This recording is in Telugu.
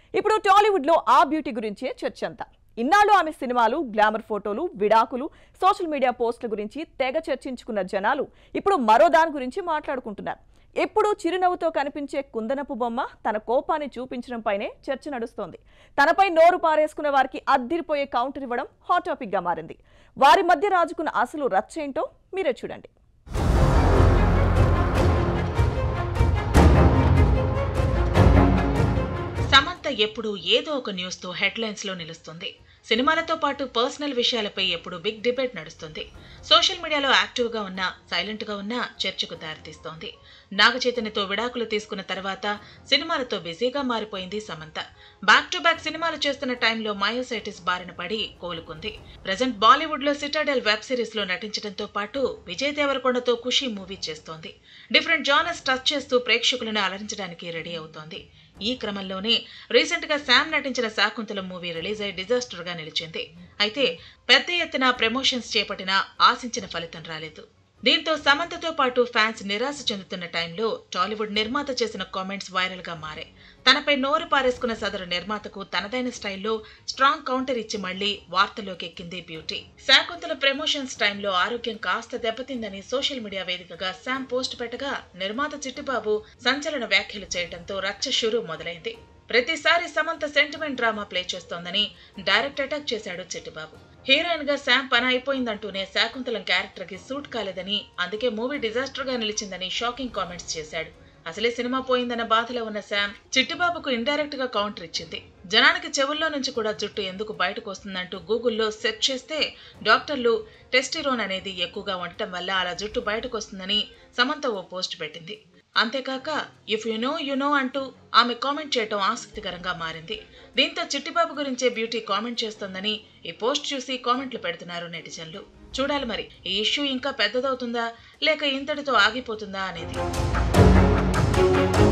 ఇప్పుడు టాలీవుడ్ లో ఆ బ్యూటీ గురించే చర్చ అంతా ఇన్నాళ్ళు ఆమె సినిమాలు గ్లామర్ ఫోటోలు విడాకులు సోషల్ మీడియా పోస్టుల గురించి తెగ చర్చించుకున్న జనాలు ఇప్పుడు మరో దాని గురించి మాట్లాడుకుంటున్నారు ఎప్పుడూ చిరునవ్వుతో కనిపించే కుందనపు బొమ్మ తన కోపాన్ని చూపించడంపైనే చర్చ నడుస్తోంది తనపై నోరు పారేసుకున్న వారికి అద్దిరిపోయే కౌంటర్ ఇవ్వడం హాట్ టాపిక్ గా మారింది వారి మధ్య రాజుకున్న అసలు రచ్చేంటో మీరే చూడండి సమంత ఎప్పుడు ఏదో ఒక న్యూస్ తో హెడ్లైన్స్ లో నిలుస్తుంది సినిమాలతో పాటు పర్సనల్ విషయాలపై ఎప్పుడు బిగ్ డిబేట్ నడుస్తుంది సోషల్ మీడియాలో యాక్టివ్ గా ఉన్నా సైలెంట్ గా ఉన్నా చర్చకు దారితీస్తోంది నాగ చైతన్యతో విడాకులు తీసుకున్న తర్వాత సినిమాలతో బిజీగా మారిపోయింది సమంత బ్యాక్ టు బ్యాక్ సినిమాలు చేస్తున్న టైంలో మయోసైటిస్ బారిన పడి కోలుకుంది ప్రజెంట్ బాలీవుడ్ లో సిటాడెల్ వెబ్ సిరీస్ లో నటించడంతో పాటు విజయ్ దేవరకొండతో ఖుషి మూవీ చేస్తోంది డిఫరెంట్ జానర్స్ టచ్ చేస్తూ ప్రేక్షకులను అలరించడానికి రెడీ అవుతోంది ఈ క్రమంలోనే రీసెంట్ గా శామ్ నటించిన శాకుంతల మూవీ రిలీజ్ అయి డిజాస్టర్ గా నిలిచింది అయితే పెద్ద ఎత్తున ప్రమోషన్స్ చేపట్టినా ఆశించిన ఫలితం రాలేదు దీంతో సమంతతో పాటు ఫ్యాన్స్ నిరాశ చెందుతున్న టైంలో టాలీవుడ్ నిర్మాత చేసిన కామెంట్స్ వైరల్ గా మారాయి తనపై నోరు పారేసుకున్న సదరు నిర్మాతకు తనదైన స్టైల్లో స్ట్రాంగ్ కౌంటర్ ఇచ్చి మళ్లీ వార్తల్లోకి ఎక్కింది బ్యూటీ శాకుంతల ప్రమోషన్స్ టైంలో ఆరోగ్యం కాస్త దెబ్బతిందని సోషల్ మీడియా వేదికగా శామ్ పోస్ట్ పెట్టగా నిర్మాత చిట్టిబాబు సంచలన వ్యాఖ్యలు చేయడంతో రచ్చ షురు మొదలైంది ప్రతిసారి సమంత సెంటిమెంట్ డ్రామా ప్లే చేస్తోందని డైరెక్ట్ అటాక్ చేశాడు చిట్టిబాబు హీరోయిన్ గా శామ్ పని అయిపోయిందంటూనే శాకుంతలం క్యారెక్టర్ కి సూట్ కాలేదని అందుకే మూవీ డిజాస్టర్ గా నిలిచిందని షాకింగ్ కామెంట్స్ చేశాడు అసలే సినిమా పోయిందన్న బాధలో ఉన్న శామ్ చిట్టిబాబుకు ఇండైరెక్ట్ గా కౌంటర్ ఇచ్చింది జనానికి చెవుల్లో నుంచి కూడా జుట్టు ఎందుకు బయటకు వస్తుందంటూ గూగుల్లో సెర్చ్ చేస్తే డాక్టర్లు టెస్టిరోన్ అనేది ఎక్కువగా ఉండటం వల్ల అలా జుట్టు బయటకు వస్తుందని సమంత ఓ పోస్ట్ పెట్టింది అంతేకాక if you know you know అంటూ ఆమె కామెంట్ చేయటం ఆసక్తికరంగా మారింది దీంతో చిట్టిబాబు గురించే బ్యూటీ కామెంట్ చేస్తోందని ఈ పోస్ట్ చూసి కామెంట్లు పెడుతున్నారు నెటిజన్లు చూడాలి మరి ఈ ఇష్యూ ఇంకా పెద్దదవుతుందా లేక ఇంతటితో ఆగిపోతుందా అనేది